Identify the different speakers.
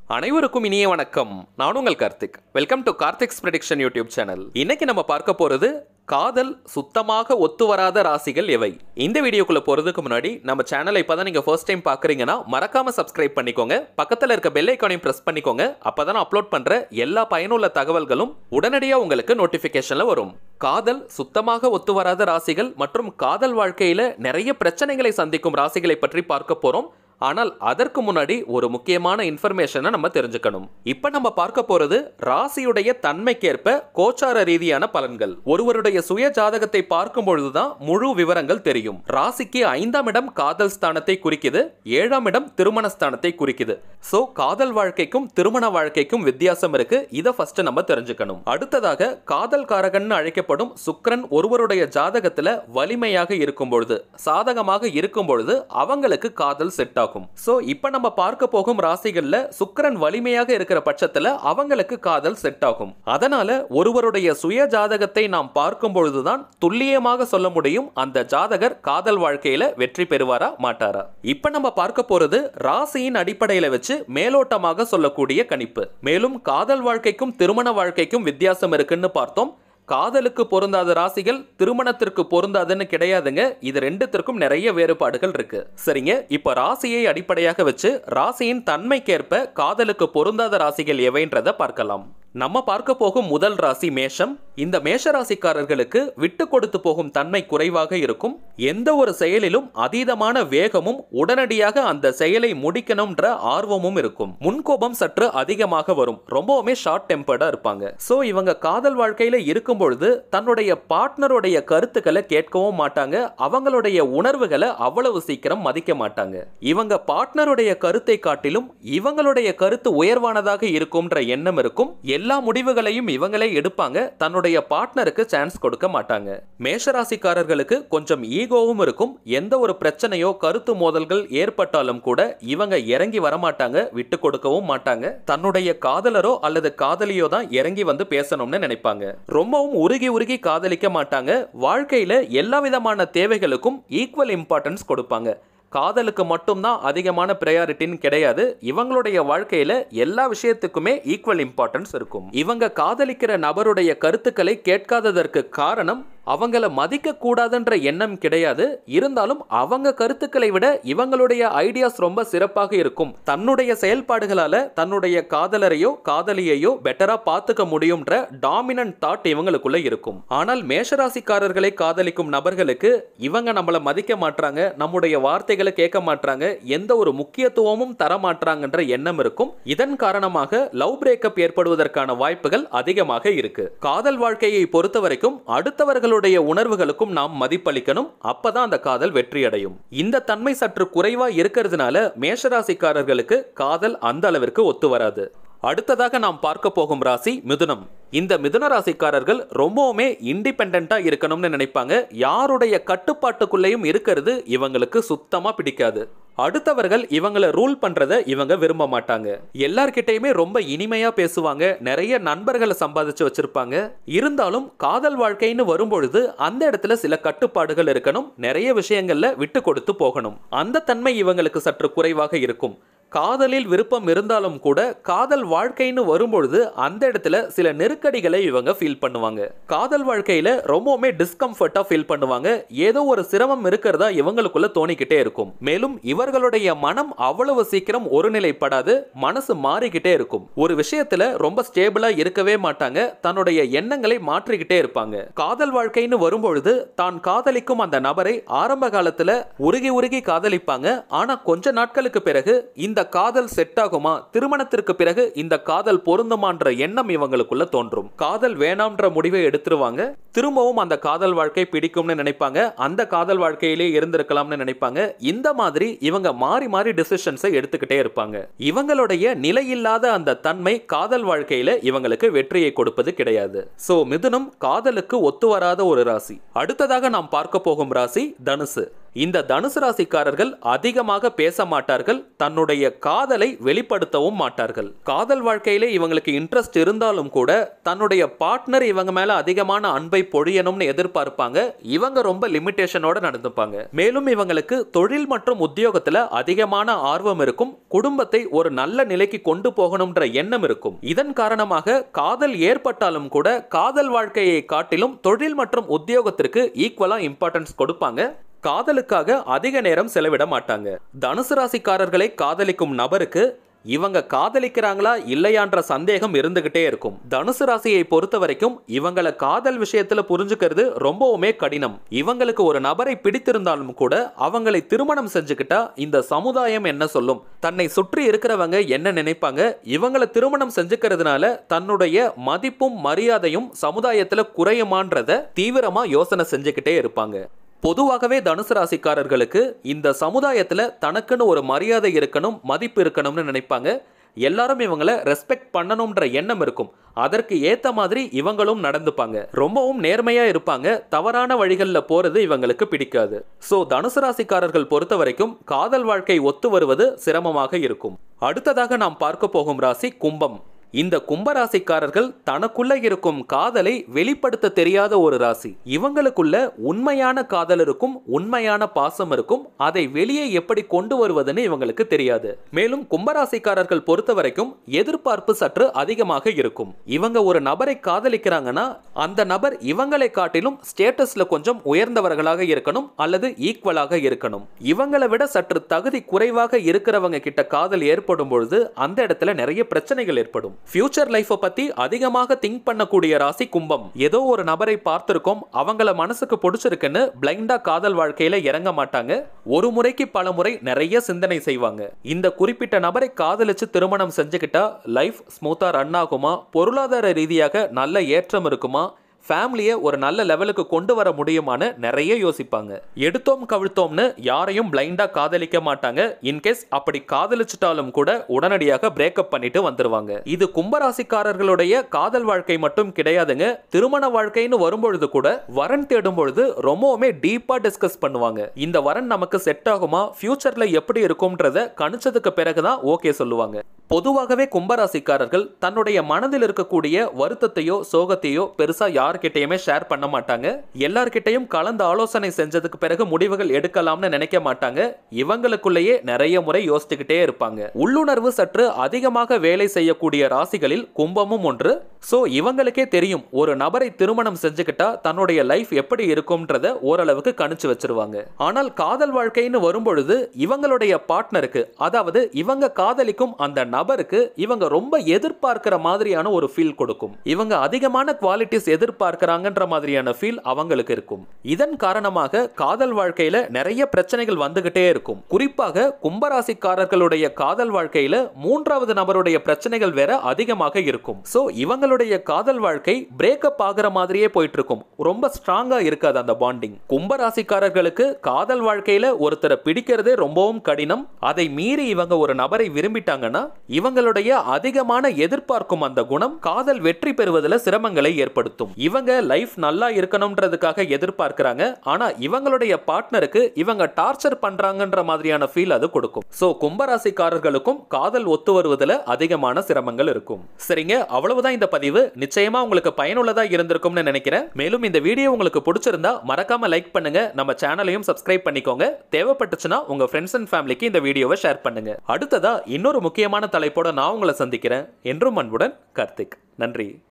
Speaker 1: அனைவருக்கும் இனிய வணக்கம் நான் உங்கள் Karthik welcome to Karthik's prediction YouTube channel இன்னைக்கு நம்ம பார்க்க போறது காதல் சுத்தமாக ஒத்து வராத ராசிகள் எவை இந்த வீடியோக்குள்ள போறதுக்கு முன்னாடி நம்ம சேனலை இப்பதான் நீங்க ஃபர்ஸ்ட் டைம் பாக்குறீங்கன்னா மறக்காம சப்ஸ்கிரைப் பண்ணிக்கோங்க பக்கத்துல இருக்க பெல் ஐக்கானையும் பிரஸ் பண்ணிக்கோங்க அப்பதான் அப்லோட் பண்ற எல்லா பயனுள்ள தகவல்களும் உடனடியாக உங்களுக்கு நோட்டிபிகேஷன்ல வரும் காதல் சுத்தமாக ஒத்து வராத ராசிகள் மற்றும் காதல் வாழ்க்கையில நிறைய பிரச்சனைகளை சந்திக்கும் ராசிகளை பற்றி பார்க்க போறோம் ஆனால் அதற்கு முன்னாடி ஒரு முக்கியமான இன்ஃபர்மேஷனை நம்ம தெரிஞ்சுக்கணும் இப்போ நம்ம பார்க்க போறது ராசியுடைய தன்மைக்கேற்ப கோச்சார ரீதியான பலன்கள் ஒருவருடைய சுய ஜாதகத்தை பார்க்கும் பொழுதுதான் முழு விவரங்கள் தெரியும் ராசிக்கு ஐந்தாம் இடம் காதல் ஸ்தானத்தை குறிக்குது ஏழாம் இடம் திருமண ஸ்தானத்தை குறிக்குது சோ காதல் வாழ்க்கைக்கும் திருமண வாழ்க்கைக்கும் வித்தியாசம் இருக்கு இதை ஃபர்ஸ்ட் நம்ம தெரிஞ்சுக்கணும் அடுத்ததாக காதல் காரகன் அழைக்கப்படும் சுக்கிரன் ஒருவருடைய ஜாதகத்துல வலிமையாக இருக்கும் பொழுது சாதகமாக இருக்கும் பொழுது அவங்களுக்கு காதல் செட் ஆகும் சோ இப்போ நம்ம பார்க்க போகும் ராசிகள்ல சுக்கிரன் வலிமையாக இருக்கிற பட்சத்துல அவங்களுக்கு காதல் செட் ஆகும் அதனால ஒருவருடைய சுய ஜாதகத்தை நாம் பார்க்கும் பொழுதுதான் துல்லியமாக சொல்ல முடியும் அந்த ஜாதகர் காதல் வாழ்க்கையில வெற்றி பெறுவாரா மாட்டாரா இப்ப நம்ம பார்க்க போறது ராசியின் அடிப்படையில வச்சு மேலோட்டமாக சொல்லக்கூடிய கணிப்பு மேலும் காதல் வாழ்க்கைக்கும் திருமண வாழ்க்கைக்கும் வித்தியாசம் இருக்குன்னு பார்த்தோம் காதலுக்கு பொருந்தாத ராசிகள் திருமணத்திற்கு பொருந்தாதுன்னு கிடையாதுங்க இது ரெண்டுத்திற்கும் நிறைய வேறுபாடுகள் இருக்கு சரிங்க இப்ப ராசியை அடிப்படையாக வச்சு ராசியின் தன்மைக்கேற்ப காதலுக்கு பொருந்தாத ராசிகள் எவைன்றத பார்க்கலாம் நம்ம பார்க்க போகும் முதல் ராசி மேஷம் இந்த மேஷ ராசிக்காரர்களுக்கு விட்டு கொடுத்து போகும் தன்மை குறைவாக இருக்கும் எந்த ஒரு செயலிலும் அதீதமான வேகமும் உடனடியாக அந்த செயலை முடிக்கணும்ன்ற ஆர்வமும் இருக்கும் முன்கோபம் சற்று அதிகமாக வரும் ரொம்பவுமே ஷார்ட் டெம்பர்டா இருப்பாங்க சோ இவங்க காதல் வாழ்க்கையில இருக்கும் பொழுது தன்னுடைய பார்ட்னருடைய கருத்துக்களை கேட்கவும் மாட்டாங்க அவங்களுடைய உணர்வுகளை அவ்வளவு சீக்கிரம் மதிக்க மாட்டாங்க இவங்க பார்ட்னருடைய கருத்தை காட்டிலும் இவங்களுடைய கருத்து உயர்வானதாக இருக்கும்ன்ற எண்ணம் இருக்கும் எல்லா முடிவுகளையும் இவங்களே எடுப்பாங்க தன்னுடைய பார்ட்னருக்கு சான்ஸ் கொடுக்க மாட்டாங்க மேஷராசிக்காரர்களுக்கு கொஞ்சம் ஈகோவும் இருக்கும் எந்த ஒரு பிரச்சனையோ கருத்து மோதல்கள் ஏற்பட்டாலும் கூட இவங்க இறங்கி வரமாட்டாங்க விட்டு கொடுக்கவும் மாட்டாங்க தன்னுடைய காதலரோ அல்லது காதலியோ தான் இறங்கி வந்து பேசணும்னு நினைப்பாங்க ரொம்பவும் உருகி உருகி காதலிக்க மாட்டாங்க வாழ்க்கையில எல்லா விதமான தேவைகளுக்கும் ஈக்குவல் இம்பார்ட்டன்ஸ் கொடுப்பாங்க காதலுக்கு மட்டும்தான் அதிகமான ப்ரையாரிட்டின்னு கிடையாது இவங்களுடைய வாழ்க்கையில எல்லா விஷயத்துக்குமே ஈக்குவல் இம்பார்ட்டன்ஸ் இருக்கும் இவங்க காதலிக்கிற நபருடைய கருத்துக்களை கேட்காததற்கு காரணம் அவங்கள மதிக்க கூடாதுன்ற எண்ணம் கிடையாது இருந்தாலும் அவங்க கருத்துக்களை விட இவங்களுடைய ஐடியாஸ் ரொம்ப சிறப்பாக இருக்கும் தன்னுடைய செயல்பாடுகளால தன்னுடைய காதலரையோ காதலியையோ பெட்டரா பார்த்துக்க முடியும்ன்ற டாமினன்ட் தாட் இவங்களுக்குள்ள இருக்கும் ஆனால் மேஷராசிக்காரர்களை காதலிக்கும் நபர்களுக்கு இவங்க நம்மள மதிக்க மாட்டாங்க நம்முடைய வார்த்தைகளை கேட்க மாட்டாங்க எந்த ஒரு முக்கியத்துவமும் தர மாட்டாங்கன்ற எண்ணம் இருக்கும் இதன் காரணமாக லவ் பிரேக்கப் ஏற்படுவதற்கான வாய்ப்புகள் அதிகமாக இருக்கு காதல் வாழ்க்கையை பொறுத்த வரைக்கும் அடுத்தவர்களுடைய உணர்வுகளுக்கும் நாம் மதிப்பளிக்கணும் அப்பதான் அந்த காதல் வெற்றி அடையும் இந்த தன்மை சற்று குறைவா இருக்கிறதுனால மேஷராசிக்காரர்களுக்கு காதல் அந்த அளவிற்கு ஒத்து வராது அடுத்ததாக நாம் பார்க்க போகும் ராசி மிதுனம் இந்த மிதுன ராசிக்காரர்கள் ரொம்பவுமே இண்டிபெண்டா இருக்கணும்னு நினைப்பாங்க யாருடைய கட்டுப்பாட்டுக்குள்ளேயும் இருக்கிறது இவங்களுக்கு சுத்தமா பிடிக்காது அடுத்தவர்கள் இவங்களை ரூல் பண்றத இவங்க விரும்ப மாட்டாங்க எல்லார்கிட்டயுமே ரொம்ப இனிமையா பேசுவாங்க நிறைய நண்பர்களை சம்பாதிச்சு வச்சிருப்பாங்க இருந்தாலும் காதல் வாழ்க்கைன்னு வரும்பொழுது அந்த இடத்துல சில கட்டுப்பாடுகள் இருக்கணும் நிறைய விஷயங்கள்ல விட்டு கொடுத்து போகணும் அந்த தன்மை இவங்களுக்கு சற்று குறைவாக இருக்கும் காதலில் விருப்பம் இருந்தாலும் கூட காதல் வாழ்க்கைன்னு வரும்பொழுது அந்த இடத்துல சில நெருக்கடிகளை இவங்க ஃபீல் பண்ணுவாங்க காதல் வாழ்க்கையில ரொம்பவுமே டிஸ்கம்ஃபர்ட்டா ஃபீல் பண்ணுவாங்க ஏதோ ஒரு சிரமம் இருக்கிறதா இவங்களுக்குள்ள தோணிக்கிட்டே இருக்கும் மேலும் இவர்களுடைய மனம் அவ்வளவு சீக்கிரம் ஒருநிலைப்படாது மனசு மாறிக்கிட்டே இருக்கும் ஒரு விஷயத்துல ரொம்ப ஸ்டேபிளா இருக்கவே மாட்டாங்க தன்னுடைய எண்ணங்களை மாற்றிக்கிட்டே இருப்பாங்க காதல் வாழ்க்கைன்னு வரும்பொழுது தான் காதலிக்கும் அந்த நபரை ஆரம்ப காலத்துல உருகி உருகி காதலிப்பாங்க ஆனா கொஞ்ச நாட்களுக்கு பிறகு இந்த காதல் செட் ஆகுமா திருமணத்திற்கு பிறகு இந்த காதல் பொருந்துமான்ற எண்ணம் இவங்களுக்குள்ள தோன்றும் காதல் வேணாம்ன்ற முடிவை எடுத்துருவாங்க திரும்பவும் அந்த காதல் வாழ்க்கை பிடிக்கும்னு நினைப்பாங்க அந்த காதல் வாழ்க்கையிலே இருந்திருக்கலாம்னு நினைப்பாங்க இந்த மாதிரி இவங்க மாறி மாறி டிசிஷன்ஸை எடுத்துக்கிட்டே இருப்பாங்க இவங்களுடைய நிலையில்லாத அந்த தன்மை காதல் வாழ்க்கையில இவங்களுக்கு வெற்றியை கொடுப்பது கிடையாது சோ மிதுனம் காதலுக்கு ஒத்து வராத ஒரு ராசி அடுத்ததாக நாம் பார்க்க போகும் ராசி தனுசு இந்த தனுசு ராசிக்காரர்கள் அதிகமாக பேச மாட்டார்கள் தன்னுடைய காதலை வெளிப்படுத்தவும் மாட்டார்கள் காதல் வாழ்க்கையிலே இவங்களுக்கு இன்ட்ரெஸ்ட் இருந்தாலும் கூட தன்னுடைய பார்ட்னர் இவங்க மேல அதிகமான அன்பை பொழியணும்னு எதிர்பார்ப்பாங்க இவங்க ரொம்ப லிமிட்டேஷனோட நடந்துப்பாங்க மேலும் இவங்களுக்கு தொழில் மற்றும் உத்தியோகத்துல அதிகமான ஆர்வம் இருக்கும் குடும்பத்தை ஒரு நல்ல நிலைக்கு கொண்டு போகணும்ன்ற எண்ணம் இருக்கும் இதன் காரணமாக காதல் ஏற்பட்டாலும் கூட காதல் வாழ்க்கையை காட்டிலும் தொழில் மற்றும் உத்தியோகத்திற்கு ஈக்குவலா இம்பார்ட்டன்ஸ் கொடுப்பாங்க காதலுக்காக அதிக நேரம் செலவிட மாட்டாங்க தனுசு ராசிக்காரர்களை காதலிக்கும் நபருக்கு இவங்க காதலிக்கிறாங்களா இல்லையான்ற சந்தேகம் இருந்துகிட்டே இருக்கும் தனுசு ராசியை பொறுத்த வரைக்கும் இவங்கள காதல் விஷயத்துல புரிஞ்சுக்கிறது ரொம்பவுமே கடினம் இவங்களுக்கு ஒரு நபரை பிடித்திருந்தாலும் கூட அவங்களை திருமணம் செஞ்சுக்கிட்டா இந்த சமுதாயம் என்ன சொல்லும் தன்னை சுற்றி இருக்கிறவங்க என்ன நினைப்பாங்க இவங்களை திருமணம் செஞ்சுக்கிறதுனால தன்னுடைய மதிப்பும் மரியாதையும் சமுதாயத்துல குறையுமான்றத தீவிரமா யோசனை செஞ்சுக்கிட்டே இருப்பாங்க பொதுவாகவே தனுசு ராசிக்காரர்களுக்கு இந்த சமுதாயத்துல தனக்குன்னு ஒரு மரியாதை இருக்கணும் மதிப்பு இருக்கணும்னு நினைப்பாங்க எல்லாரும் இவங்கள ரெஸ்பெக்ட் பண்ணணும்ன்ற எண்ணம் இருக்கும் அதற்கு ஏத்த மாதிரி இவங்களும் நடந்துப்பாங்க ரொம்பவும் நேர்மையா இருப்பாங்க தவறான வழிகளில் போறது இவங்களுக்கு பிடிக்காது சோ தனுசு ராசிக்காரர்கள் பொறுத்த வரைக்கும் காதல் வாழ்க்கை ஒத்து வருவது சிரமமாக இருக்கும் அடுத்ததாக நாம் பார்க்க போகும் ராசி கும்பம் இந்த கும்பராசிக்காரர்கள் தனக்குள்ள இருக்கும் காதலை வெளிப்படுத்த தெரியாத ஒரு ராசி இவங்களுக்குள்ள உண்மையான காதல் இருக்கும் உண்மையான பாசம் இருக்கும் அதை வெளியே எப்படி கொண்டு வருவதுன்னு இவங்களுக்கு தெரியாது மேலும் கும்பராசிக்காரர்கள் பொறுத்த வரைக்கும் எதிர்பார்ப்பு சற்று அதிகமாக இருக்கும் இவங்க ஒரு நபரை காதலிக்கிறாங்கன்னா அந்த நபர் இவங்களை காட்டிலும் ஸ்டேட்டஸ்ல கொஞ்சம் உயர்ந்தவர்களாக இருக்கணும் அல்லது ஈக்குவலாக இருக்கணும் இவங்களை விட சற்று தகுதி குறைவாக இருக்கிறவங்க கிட்ட காதல் ஏற்படும் பொழுது அந்த இடத்துல நிறைய பிரச்சனைகள் ஏற்படும் ஃபியூச்சர் லைஃப்பை பத்தி அதிகமாக திங்க் பண்ணக்கூடிய ராசி கும்பம் ஏதோ ஒரு நபரை பார்த்திருக்கோம் அவங்கள மனசுக்கு பிடிச்சிருக்குன்னு பிளைண்டா காதல் வாழ்க்கையில இறங்க மாட்டாங்க ஒரு முறைக்கு பல முறை நிறைய சிந்தனை செய்வாங்க இந்த குறிப்பிட்ட நபரை காதலிச்சு திருமணம் செஞ்சுக்கிட்டா லைஃப் ஸ்மூத்தா ரன் ஆகுமா பொருளாதார ரீதியாக நல்ல ஏற்றம் இருக்குமா ஃபேமிலியை ஒரு நல்ல லெவலுக்கு கொண்டு வர முடியுமான்னு நிறைய யோசிப்பாங்க எடுத்தோம் கவிழ்த்தோம்னு யாரையும் பிளைண்டா காதலிக்க மாட்டாங்க இன்கேஸ் அப்படி காதலிச்சிட்டாலும் கூட உடனடியாக பிரேக்கப் பண்ணிட்டு வந்துருவாங்க இது கும்பராசிக்காரர்களுடைய காதல் வாழ்க்கை மட்டும் கிடையாதுங்க திருமண வாழ்க்கைன்னு வரும்பொழுது கூட வரன் தேடும் பொழுது ரொம்பவுமே டீப்பா டிஸ்கஸ் பண்ணுவாங்க இந்த வரன் நமக்கு செட் ஆகுமா ஃபியூச்சர்ல எப்படி இருக்கும்ன்றத கணிச்சதுக்கு பிறகுதான் ஓகே சொல்லுவாங்க பொதுவாகவே கும்பராசிக்காரர்கள் தன்னுடைய மனதில் இருக்கக்கூடிய வருத்தத்தையோ சோகத்தையோ பெருசா யார்கிட்டயுமே ஷேர் பண்ண மாட்டாங்க எல்லார்கிட்டையும் கலந்து ஆலோசனை செஞ்சதுக்கு பிறகு முடிவுகள் எடுக்கலாம்னு நினைக்க மாட்டாங்க இவங்களுக்குள்ளேயே நிறைய முறை யோசிச்சுக்கிட்டே இருப்பாங்க உள்ளுணர்வு சற்று அதிகமாக வேலை செய்யக்கூடிய ராசிகளில் கும்பமும் ஒன்று சோ இவங்களுக்கே தெரியும் ஒரு நபரை திருமணம் செஞ்சுக்கிட்டா தன்னுடைய லைஃப் எப்படி இருக்கும்ன்றத ஓரளவுக்கு கணிச்சு வச்சிருவாங்க ஆனால் காதல் வாழ்க்கைன்னு வரும்பொழுது இவங்களுடைய பார்ட்னருக்கு அதாவது இவங்க காதலிக்கும் அந்த நபருக்கு இவங்க ரொம்ப எதிர்பார்க்கிற மாதிரியான ஒரு ஃபீல் கொடுக்கும் இவங்க அதிகமான குவாலிட்டிஸ் எதிர்பார்க்கிறாங்கன்ற மாதிரியான ஃபீல் அவங்களுக்கு இருக்கும் இதன் காரணமாக காதல் வாழ்க்கையில நிறைய பிரச்சனைகள் வந்துகிட்டே இருக்கும் குறிப்பாக கும்பராசிக்காரர்களுடைய காதல் வாழ்க்கையில மூன்றாவது நபருடைய பிரச்சனைகள் வேற அதிகமாக இருக்கும் சோ இவங்களுடைய காதல் வாழ்க்கை பிரேக்கப் ஆகிற மாதிரியே போயிட்டு இருக்கும் ரொம்ப ஸ்ட்ராங்கா இருக்காது அந்த பாண்டிங் கும்பராசிக்காரர்களுக்கு காதல் வாழ்க்கையில ஒருத்தரை பிடிக்கிறதே ரொம்பவும் கடினம் அதை மீறி இவங்க ஒரு நபரை விரும்பிட்டாங்கன்னா இவங்களுடைய அதிகமான எதிர்பார்க்கும் அந்த குணம் காதல் வெற்றி பெறுவதில் சிரமங்களை ஏற்படுத்தும் இவங்க லைஃப் நல்லா இருக்கணும்ன்றதுக்காக எதிர்பார்க்கிறாங்க ஆனா இவங்களுடைய பார்ட்னருக்கு இவங்க டார்ச்சர் பண்றாங்கன்ற மாதிரியான ஃபீல் அது கொடுக்கும் சோ கும்பராசிக்காரர்களுக்கும் காதல் ஒத்து வருவதில் அதிகமான சிரமங்கள் இருக்கும் சரிங்க அவ்வளவுதான் இந்த பதிவு நிச்சயமா உங்களுக்கு பயனுள்ளதா இருந்திருக்கும்னு நினைக்கிறேன் மேலும் இந்த வீடியோ உங்களுக்கு பிடிச்சிருந்தா மறக்காம லைக் பண்ணுங்க நம்ம சேனலையும் சப்ஸ்கிரைப் பண்ணிக்கோங்க தேவைப்பட்டுச்சுன்னா உங்க ஃப்ரெண்ட்ஸ் அண்ட் ஃபேமிலிக்கு இந்த வீடியோவை ஷேர் பண்ணுங்க அடுத்ததா இன்னொரு முக்கியமான தலைப்போட நான் உங்களை சந்திக்கிறேன் என்றும் அன்புடன் கார்த்திக் நன்றி